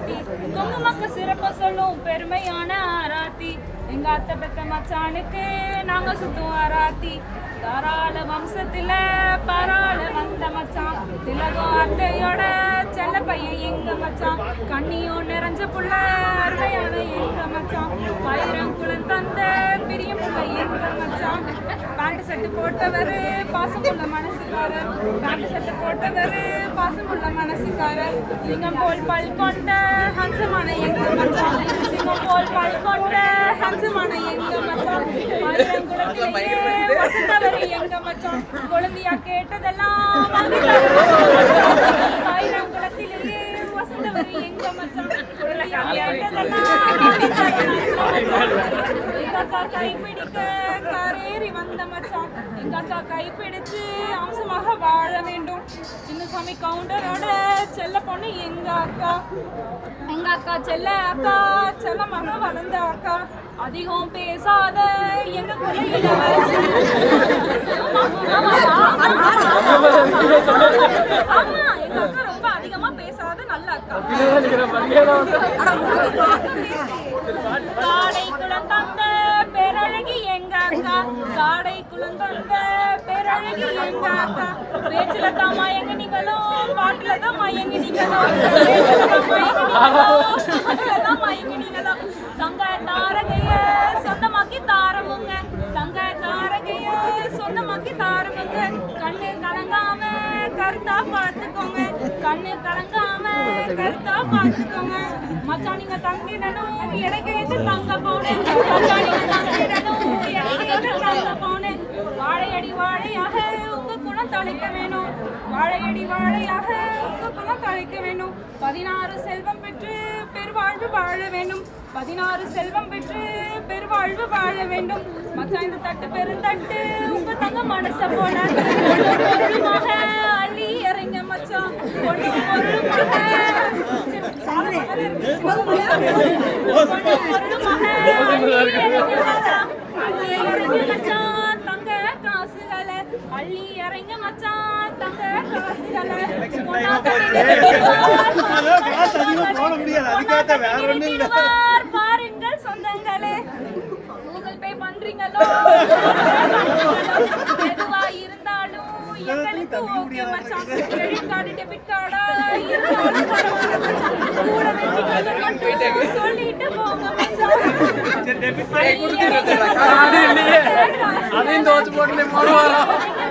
ஆராத்தி கொங்கு மக்க சிறப்ப சொல்லும் பெருமையான ஆராத்தி எங்க அத்தை பெத்த மச்சானுக்கு நாங்க சுத்துவோம் ஆராத்தி தாராள வம்சத்துல பராள வந்த மச்சான் திலகம் அத்தையோட செல்ல பையன் எங்க மச்சான் கண்ணியும் நிறைஞ்ச புள்ள அருமையான எங்க மச்சான் பயிரம் குளம் தந்த பெரிய புள்ள எங்க மச்சான் பேண்ட் செட்டு போட்டவரு பாசமுள்ள மனசுக்காரர் பேண்ட் செட்டு போட்டவரு பாசமுள்ள மனசுக்காரர் சிங்கம் போல் பல் கொண்ட ஹம்சமான எங்க மச்சான் சிங்கம் போல் பல் கொண்ட ஹம்சமான எங்க மச்சான் பயிரம் குளத்திலேயே வசந்தவர் எங்க மச்சான் குழந்தையா கேட்டதெல்லாம் ஆயிரம் குளத்திலேயே வசந்தவர் எங்க மச்சான் குழந்தையா கேட்டதெல்லாம் எங்க அக்கா கைப்பிடிக்க கரேறி வந்த மச்சான் எங்க அக்கா கைப்பிடிச்சு அம்சமாக வாழ வேண்டும் சின்னசாமி கவுண்டரோட செல்ல பொண்ணு எங்க அக்கா எங்க அக்கா செல்ல அக்கா செல்லமாக வளர்ந்த அக்கா அதிகம் பேசாத எங்க குலையில ஆமா எங்க அக்கா ரொம்ப அதிகமா பேசாத நல்ல அக்கா காடை குளம் தந்த பேரழகி எங்க அக்கா காடை குளம் தந்த பேரழகி எங்க அக்கா பேச்சுல தான் மயங்க நீங்களும் பாட்டுல தான் மயங்க நீங்களும் பேச்சுல தான் மயங்க நீங்களும் பாட்டுல தான் மயங்க நீங்களும் தங்க தாரகைய சொந்தமாக்கி தாரமுங்க தங்க தாரகைய சொந்தமாக்கி தாரமுங்க கண்ணு கலங்காம கருத்தா பார்த்துக்கோங்க கண்ணு கலங்காம கருத்தா பார்த்துக்கோங்க மச்சான் நீங்க தங்கிடணும் இடைக்கையத்து தங்க போனேன் மச்சான் நீங்க தங்கிடணும் இடைக்கையத்து தங்க போனேன் வாழையடி வாழையாக உங்க குணம் தழைக்க வேணும் வாழையடி வாழையாக உங்க குணம் தழைக்க வேணும் பதினாறு செல்வம் பெற்று பெருவாழ்வு வாழ வேண்டும் பதினாறு செல்வம் பெற்று பெருவாழ்வு வாழ வேண்டும் மச்சான் இந்த தட்டு பெருந்தட்டு உங்க தங்க மனச போல பொண்ணு பொருளுமாக அள்ளி இறங்க மச்சான் பொண்ணு பொருளுமாக பொண்ணு பொருளுமாக அள்ளி இறங்க மச்சான் அள்ளி இறங்க மச்சான் தங்க காசுகளை அள்ளி இறங்க மச்சான் தங்க காசுகளை பொண்ணா காசு அதிகமா போட முடியாது அதுக்காக வேற ஒண்ணும் இல்ல திருவார் பாருங்கள் சொந்தங்களே கூகுள் பே பண்றீங்களோ எதுவா இருந்தாலும் எங்களுக்கு ஓகே மச்சான் கிரெடிட் கார்டு டெபிட் கார்டா இருந்தாலும் பரவாயில்ல மச்சான் கூட வெட்டிக்கொள்ள மட்டும் சொல்லிட்டு போங்க மச்சான் சரி, debit அதையும் அதையும் தோச்சு போட்டு போடுவாரா